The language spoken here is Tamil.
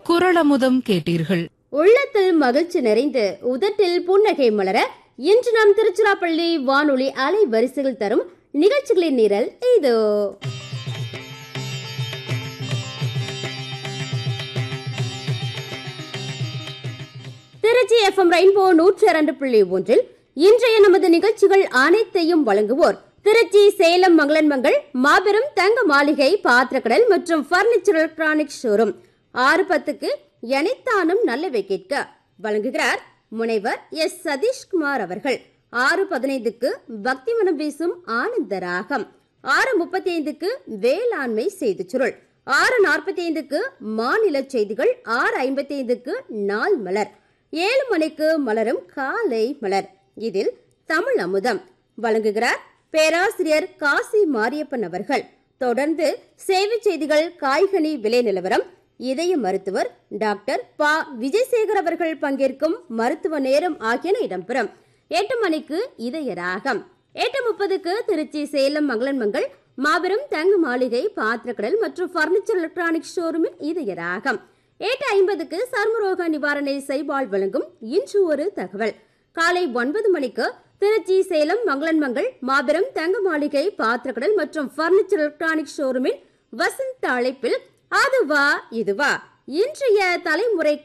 குரளமுதம் கேட்டீர்கள் உள்ளத்தில் மகிழ்ச்சி நிறைந்து உதட்டில் புன்னகை மலர இன்று நாம் திருச்சிராப்பள்ளி வானொலி அலை வரிசைகள் தரும் நிகழ்ச்சிகளின் நிரல் இதோ திருச்சி எஃப்எம் ரெயின்போ நூற்றி இரண்டு புள்ளி ஒன்றில் இன்றைய நமது நிகழ்ச்சிகள் அனைத்தையும் வழங்குவோர் திருச்சி சேலம் மங்களன்மங்கள் மாபெரும் தங்க மாளிகை பாத்திரக்கடல் மற்றும் பர்னிச்சர் எலக்ட்ரானிக் ஷோரூம் ஆறு பத்துக்கு எனைத்தானும் நல்லவை கேட்க வழங்குகிறார் முனைவர் எஸ் சதீஷ்குமார் அவர்கள் ஆறு பதினைந்துக்கு பக்தி மனம் வீசும் ஆனந்த ராகம் ஆறு முப்பத்தி ஐந்துக்கு வேளாண்மை செய்திச் சுருள் ஆறு நாற்பத்தி ஐந்துக்கு மாநில செய்திகள் ஆறு ஐம்பத்தி ஐந்துக்கு நாள் மலர் ஏழு மணிக்கு மலரும் காலை மலர் இதில் தமிழ் அமுதம் வழங்குகிறார் பேராசிரியர் காசி மாரியப்பன் அவர்கள் தொடர்ந்து சேவை செய்திகள் காய்கனி விலை நிலவரம் இதய மருத்துவர் டாக்டர் பா விஜயசேகர் அவர்கள் பங்கேற்கும் மருத்துவ நேரம் ஆகியன இடம்பெறும் எட்டு மணிக்கு இதய ராகம் எட்டு முப்பதுக்கு திருச்சி சேலம் மங்களன்மங்கள் மாபெரும் தங்க மாளிகை பாத்திரக்கடல் மற்றும் பர்னிச்சர் எலக்ட்ரானிக் ஷோரூமின் இதய ராகம் எட்டு ஐம்பதுக்கு சர்மரோக நிவாரணை செய்வாள் வழங்கும் இன்று ஒரு தகவல் காலை ஒன்பது மணிக்கு திருச்சி சேலம் மங்களன்மங்கள் மாபெரும் தங்க மாளிகை பாத்திரக்கடல் மற்றும் பர்னிச்சர் எலக்ட்ரானிக் ஷோரூமின் வசந்த அழைப்பில் அதுவா இதுவா இன்றைய தலைமுறை